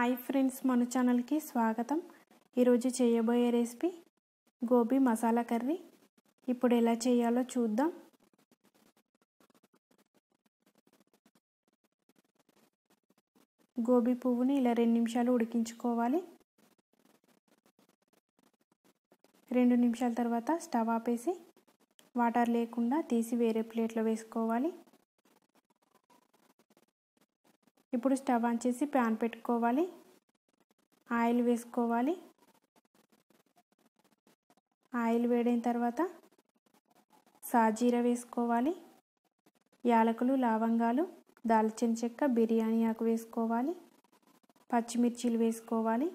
hi friends మన ఛానల్కి స్వాగతం ఈరోజు చేయబోయే రెసిపీ గోబీ మసాలా కర్రీ ఇప్పుడు ఎలా చేయాలో చూద్దాం గోబీ పువ్వుని ఇలా రెండు నిమిషాలు ఉడికించుకోవాలి రెండు నిమిషాల తర్వాత స్టవ్ ఆపేసి వాటర్ లేకుండా తీసి వేరే ప్లేట్లో వేసుకోవాలి ఇప్పుడు స్టవ్ ఆన్ చేసి ప్యాన్ పెట్టుకోవాలి ఆయిల్ వేసుకోవాలి ఆయిల్ వేడైన తర్వాత సాజీర వేసుకోవాలి యాలకులు లవంగాలు దాల్చిన చెక్క బిర్యానీ ఆకు వేసుకోవాలి పచ్చిమిర్చీలు వేసుకోవాలి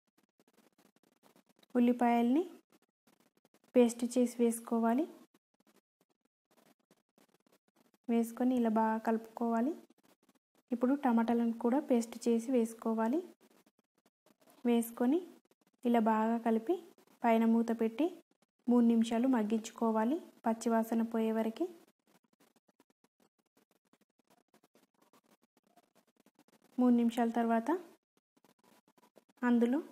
ఉల్లిపాయల్ని పేస్ట్ చేసి వేసుకోవాలి వేసుకొని ఇలా బాగా కలుపుకోవాలి ఇప్పుడు టమాటాలను కూడా పేస్ట్ చేసి వేసుకోవాలి వేసుకొని ఇలా బాగా కలిపి పైన మూత పెట్టి మూడు నిమిషాలు మగ్గించుకోవాలి పచ్చివాసన పోయే వరకు మూడు నిమిషాల తర్వాత అందులో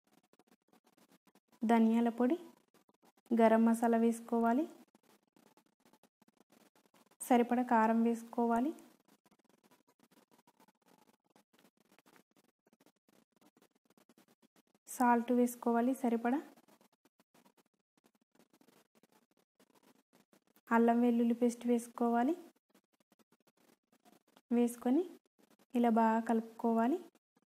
ధనియాల పొడి గరం మసాలా వేసుకోవాలి సరిపడ కారం వేసుకోవాలి సాల్ట్ వేసుకోవాలి సరిపడా అల్లం వెల్లుల్లి పేస్ట్ వేసుకోవాలి వేసుకొని ఇలా బాగా కలుపుకోవాలి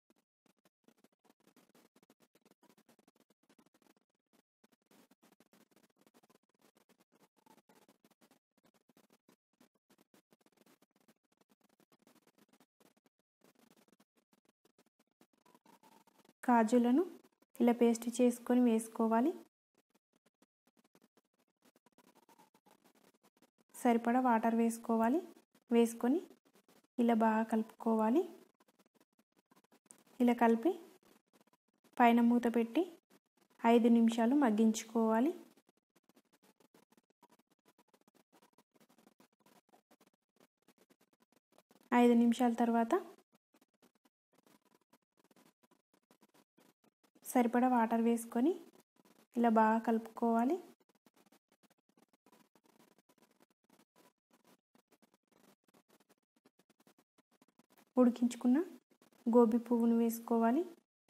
కాజులను ఇలా పేస్ట్ చేసుకొని వేసుకోవాలి సరిపడా వాటర్ వేసుకోవాలి వేసుకొని ఇలా బాగా కలుపుకోవాలి ఇలా కలిపి పైన మూత పెట్టి ఐదు నిమిషాలు మగ్గించుకోవాలి ఐదు నిమిషాల తర్వాత సరిపడా వాటర్ వేసుకొని ఇలా బాగా కలుపుకోవాలి ఉడికించుకున్న గోబీ పువ్వును వేసుకోవాలి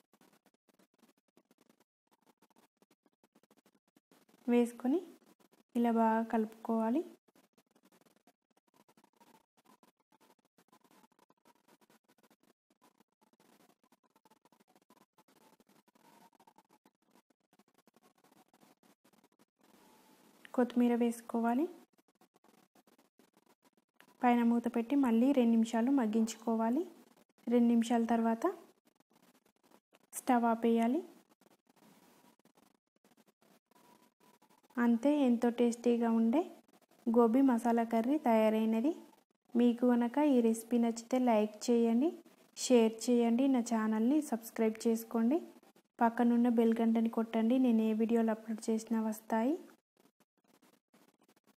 వేసుకొని ఇలా బాగా కలుపుకోవాలి కొత్తిమీర వేసుకోవాలి పైన మూత పెట్టి మళ్ళీ రెండు నిమిషాలు మగ్గించుకోవాలి రెండు నిమిషాల తర్వాత స్టవ్ ఆపేయాలి అంతే ఎంతో టేస్టీగా ఉండే గోబీ మసాలా కర్రీ తయారైనది మీకు కనుక ఈ రెసిపీ నచ్చితే లైక్ చేయండి షేర్ చేయండి నా ఛానల్ని సబ్స్క్రైబ్ చేసుకోండి పక్కనున్న బెల్ గంటని కొట్టండి నేను ఏ వీడియోలు అప్లోడ్ చేసినా వస్తాయి